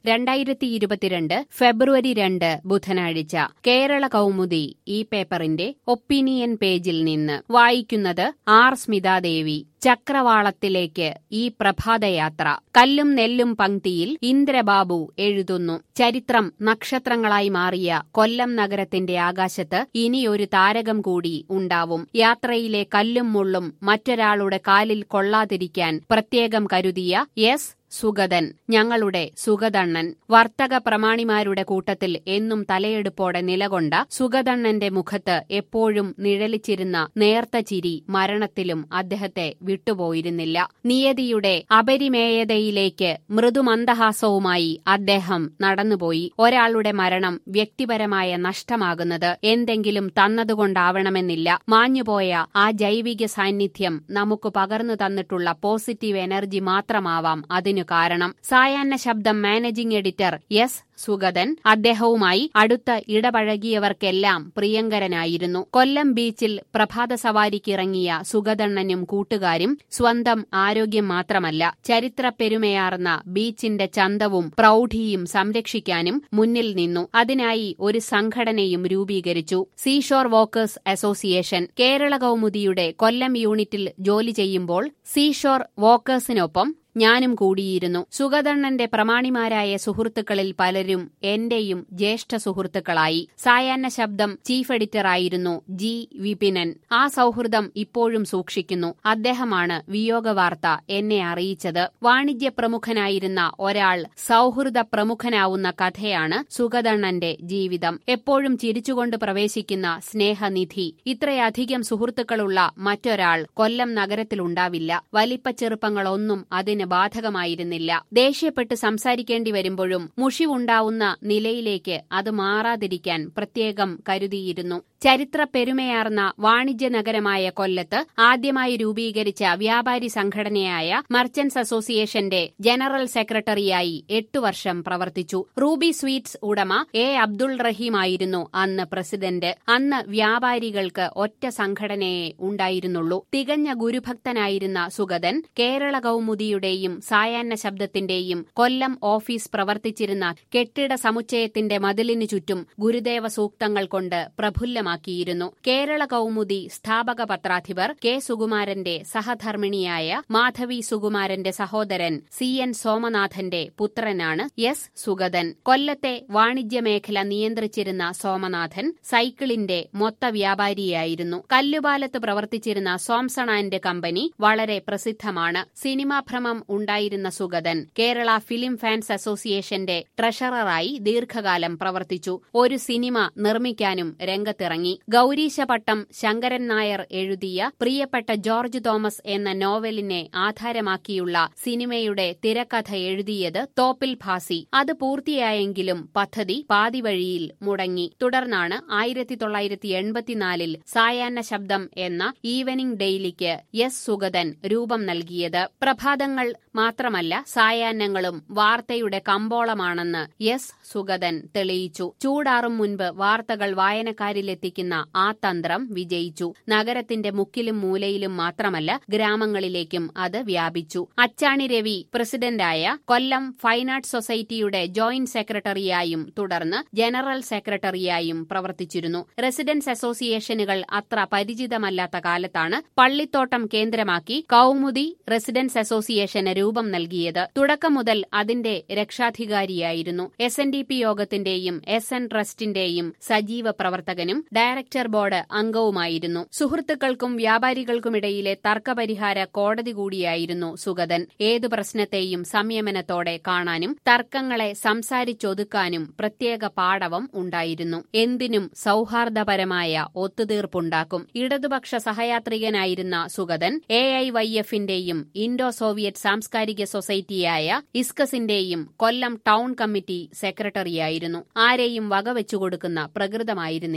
രണ്ടായിരത്തി ഇരുപത്തിരണ്ട് ഫെബ്രുവരി രണ്ട് ബുധനാഴ്ച കേരള കൗമുദി ഈ പേപ്പറിന്റെ ഒപ്പീനിയൻ പേജിൽ നിന്ന് വായിക്കുന്നത് ആർ സ്മിതാദേവി ചക്രവാളത്തിലേക്ക് ഈ പ്രഭാതയാത്ര കല്ലും നെല്ലും പങ്ക്തിയിൽ ഇന്ദ്രബാബു എഴുതുന്നു ചരിത്രം നക്ഷത്രങ്ങളായി മാറിയ കൊല്ലം നഗരത്തിന്റെ ആകാശത്ത് ഇനിയൊരു താരകം കൂടി ഉണ്ടാവും യാത്രയിലെ കല്ലും മുള്ളും മറ്റൊരാളുടെ കാലിൽ കൊള്ളാതിരിക്കാൻ പ്രത്യേകം കരുതിയ എസ് സുഗതൻ ഞങ്ങളുടെ സുഗതണ്ണൻ വർത്തക പ്രമാണിമാരുടെ കൂട്ടത്തിൽ എന്നും തലയെടുപ്പോടെ നിലകൊണ്ട സുഗതണ്ണന്റെ മുഖത്ത് എപ്പോഴും നിഴലിച്ചിരുന്ന നേർത്ത ചിരി മരണത്തിലും അദ്ദേഹത്തെ വിട്ടുപോയിരുന്നില്ല നിയതിയുടെ അപരിമേയതയിലേക്ക് മൃദുമന്ദഹാസവുമായി അദ്ദേഹം നടന്നുപോയി ഒരാളുടെ മരണം വ്യക്തിപരമായ നഷ്ടമാകുന്നത് എന്തെങ്കിലും തന്നതുകൊണ്ടാവണമെന്നില്ല മാഞ്ഞുപോയ ആ ജൈവിക സാന്നിധ്യം നമുക്ക് പകർന്നു തന്നിട്ടുള്ള പോസിറ്റീവ് എനർജി മാത്രമാവാം അതിനു കാരണം സായാഹ്ന ശബ്ദം മാനേജിംഗ് എഡിറ്റർ എസ് സുഗതൻ അദ്ദേഹവുമായി അടുത്ത ഇടപഴകിയവർക്കെല്ലാം പ്രിയങ്കരനായിരുന്നു കൊല്ലം ബീച്ചിൽ പ്രഭാത സവാരിക്കിറങ്ങിയ സുഗതണ്ണനും കൂട്ടുകാരും സ്വന്തം ആരോഗ്യം മാത്രമല്ല ചരിത്ര പെരുമയാർന്ന ബീച്ചിന്റെ ചന്തവും പ്രൗഢിയും സംരക്ഷിക്കാനും മുന്നിൽ നിന്നു അതിനായി ഒരു സംഘടനയും രൂപീകരിച്ചു സീഷോർ വോക്കേഴ്സ് അസോസിയേഷൻ കേരള കൗമുദിയുടെ കൊല്ലം യൂണിറ്റിൽ ജോലി ചെയ്യുമ്പോൾ സീഷോർ വോക്കേഴ്സിനൊപ്പം ഞാനും കൂടിയിരുന്നു സുഗതണ്ണന്റെ പ്രമാണിമാരായ സുഹൃത്തുക്കളിൽ പലരും എന്റെയും ജ്യേഷ്ഠ സുഹൃത്തുക്കളായി സായാഹ്ന ശബ്ദം ചീഫ് എഡിറ്ററായിരുന്നു ജി വിപിനൻ ആ സൗഹൃദം ഇപ്പോഴും സൂക്ഷിക്കുന്നു അദ്ദേഹമാണ് വിയോഗ വാർത്ത എന്നെ അറിയിച്ചത് വാണിജ്യ പ്രമുഖനായിരുന്ന ഒരാൾ സൗഹൃദ പ്രമുഖനാവുന്ന കഥയാണ് സുഗതണ്ണന്റെ ജീവിതം എപ്പോഴും ചിരിച്ചുകൊണ്ട് പ്രവേശിക്കുന്ന സ്നേഹനിധി ഇത്രയധികം സുഹൃത്തുക്കളുള്ള മറ്റൊരാൾ കൊല്ലം നഗരത്തിലുണ്ടാവില്ല വലിപ്പച്ചെറുപ്പങ്ങളൊന്നും അതിന് അതിന് ബാധകമായിരുന്നില്ല ദേഷ്യപ്പെട്ട് സംസാരിക്കേണ്ടി വരുമ്പോഴും മുഷിവുണ്ടാവുന്ന നിലയിലേക്ക് അത് മാറാതിരിക്കാൻ പ്രത്യേകം കരുതിയിരുന്നു ചരിത്ര പെരുമയാർന്ന വാണിജ്യ നഗരമായ കൊല്ലത്ത് ആദ്യമായി രൂപീകരിച്ച വ്യാപാരി സംഘടനയായ മർച്ചന്റ്സ് അസോസിയേഷന്റെ ജനറൽ സെക്രട്ടറിയായി എട്ടു വർഷം പ്രവർത്തിച്ചു റൂബി സ്വീറ്റ്സ് ഉടമ എ അബ്ദുൾ റഹീമായിരുന്നു അന്ന് പ്രസിഡന്റ് അന്ന് വ്യാപാരികൾക്ക് ഒറ്റ സംഘടനയെ ഉണ്ടായിരുന്നുള്ളൂ തികഞ്ഞ ഗുരുഭക്തനായിരുന്ന സുഗതൻ കേരള കൗമുദിയുടെ യും സായാഹ്ന ശബ്ദത്തിന്റെയും കൊല്ലം ഓഫീസ് പ്രവർത്തിച്ചിരുന്ന കെട്ടിട സമുച്ചയത്തിന്റെ മതിലിനു ചുറ്റും ഗുരുദേവ സൂക്തങ്ങൾ കൊണ്ട് പ്രഫുല്ലമാക്കിയിരുന്നു കേരള കൗമുദി സ്ഥാപക പത്രാധിപർ കെ സുകുമാരന്റെ സഹധർമ്മിണിയായ മാധവി സുകുമാരന്റെ സഹോദരൻ സി എൻ സോമനാഥന്റെ പുത്രനാണ് എസ് സുഗതൻ കൊല്ലത്തെ വാണിജ്യ മേഖല നിയന്ത്രിച്ചിരുന്ന സോമനാഥൻ സൈക്കിളിന്റെ മൊത്ത വ്യാപാരിയായിരുന്നു കല്ലുപാലത്ത് പ്രവർത്തിച്ചിരുന്ന സോംസൺ ആൻഡ് കമ്പനി വളരെ പ്രസിദ്ധമാണ് സിനിമാ ഭ്രമം ഉണ്ടായിരുന്ന സുഗതൻ കേരള ഫിലിം ഫാൻസ് അസോസിയേഷന്റെ ട്രഷററായി ദീർഘകാലം പ്രവർത്തിച്ചു ഒരു സിനിമ നിർമ്മിക്കാനും രംഗത്തിറങ്ങി ഗൌരീശപട്ടം ശങ്കരൻ നായർ എഴുതിയ പ്രിയപ്പെട്ട ജോർജ് തോമസ് എന്ന നോവലിനെ ആധാരമാക്കിയുള്ള സിനിമയുടെ തിരക്കഥ എഴുതിയത് തോപ്പിൽ ഭാസി അത് പൂർത്തിയായെങ്കിലും പദ്ധതി പാതിവഴിയിൽ മുടങ്ങി തുടർന്നാണ് ആയിരത്തി തൊള്ളായിരത്തി എൺപത്തിനാലിൽ സായാഹ്ന ശബ്ദം എന്ന ഈവനിംഗ് ഡെയിലിക്ക് എസ് സുഗതൻ രൂപം നൽകിയത് പ്രഭാതങ്ങൾ മാത്രമല്ല സായാഹ്നങ്ങളും വാർത്തയുടെ കമ്പോളമാണെന്ന് എസ് സുഗതൻ തെളിയിച്ചു ചൂടാറും മുൻപ് വാർത്തകൾ വായനക്കാരിലെത്തിക്കുന്ന ആ തന്ത്രം വിജയിച്ചു നഗരത്തിന്റെ മുക്കിലും മൂലയിലും മാത്രമല്ല ഗ്രാമങ്ങളിലേക്കും അത് വ്യാപിച്ചു അച്ചാണി രവി പ്രസിഡന്റായ കൊല്ലം ഫൈൻ ആർട്സ് സൊസൈറ്റിയുടെ ജോയിന്റ് സെക്രട്ടറിയായും തുടർന്ന് ജനറൽ സെക്രട്ടറിയായും പ്രവർത്തിച്ചിരുന്നു റെസിഡൻസ് അസോസിയേഷനുകൾ അത്ര പരിചിതമല്ലാത്ത കാലത്താണ് പള്ളിത്തോട്ടം കേന്ദ്രമാക്കി കൌമുദി റെസിഡൻസ് അസോസിയേഷന് രൂപം നൽകിയത് തുടക്കം മുതൽ അതിന്റെ രക്ഷാധികാരിയായിരുന്നു എസ് എൻ ഡി പി യോഗത്തിന്റെയും എസ് എൻ ട്രസ്റ്റിന്റെയും സജീവ പ്രവർത്തകനും ഡയറക്ടർ ബോർഡ് അംഗവുമായിരുന്നു സുഹൃത്തുക്കൾക്കും വ്യാപാരികൾക്കുമിടയിലെ തർക്കപരിഹാര കോടതി കൂടിയായിരുന്നു സുഗതൻ ഏതു പ്രശ്നത്തെയും സംയമനത്തോടെ കാണാനും തർക്കങ്ങളെ സംസാരിച്ചൊതുക്കാനും പ്രത്യേക പാടവം ഉണ്ടായിരുന്നു എന്തിനും സൌഹാർദ്ദപരമായ ഒത്തുതീർപ്പുണ്ടാക്കും ഇടതുപക്ഷ സഹയാത്രികനായിരുന്ന സുഗതൻ എ ഐ വൈ എഫിന്റെയും ഇൻഡോ സോവിയറ്റ് സാംസ്കാരിക സൊസൈറ്റിയായ ഇസ്കസിന്റെയും കൊല്ലം ടൗൺ കമ്മിറ്റി സെക്രട്ടറിയായിരുന്നു ആരെയും വകവെച്ചുകൊടുക്കുന്ന പ്രകൃതമായിരുന്നില്ല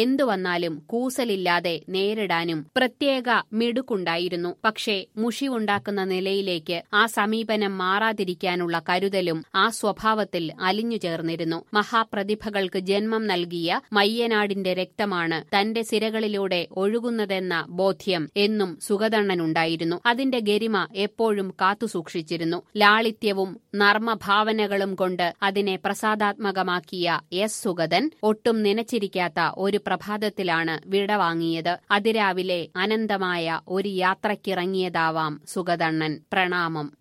എന്തു വന്നാലും കൂസലില്ലാതെ നേരിടാനും പ്രത്യേക മിടുക്കുണ്ടായിരുന്നു പക്ഷേ മുഷിവുണ്ടാക്കുന്ന നിലയിലേക്ക് ആ സമീപനം മാറാതിരിക്കാനുള്ള കരുതലും ആ സ്വഭാവത്തിൽ അലിഞ്ഞു ചേർന്നിരുന്നു മഹാപ്രതിഭകൾക്ക് ജന്മം നൽകിയ മയ്യനാടിന്റെ രക്തമാണ് തന്റെ സിരകളിലൂടെ ഒഴുകുന്നതെന്ന ബോധ്യം എന്നും സുഗതണ്ണനുണ്ടായിരുന്നു അതിന്റെ ഗരിമ എപ്പോഴും കാത്തുസൂക്ഷിച്ചിരുന്നു ലാളിത്യവും നർമ്മഭാവനകളും കൊണ്ട് അതിനെ പ്രസാദാത്മകമാക്കിയ എസ് സുഗതൻ ഒട്ടും നനച്ചിരിക്കാത്ത ഒരു പ്രഭാതത്തിലാണ് വിടവാങ്ങിയത് അതിരാവിലെ അനന്തമായ ഒരു യാത്രയ്ക്കിറങ്ങിയതാവാം സുഗതണ്ണൻ പ്രണാമം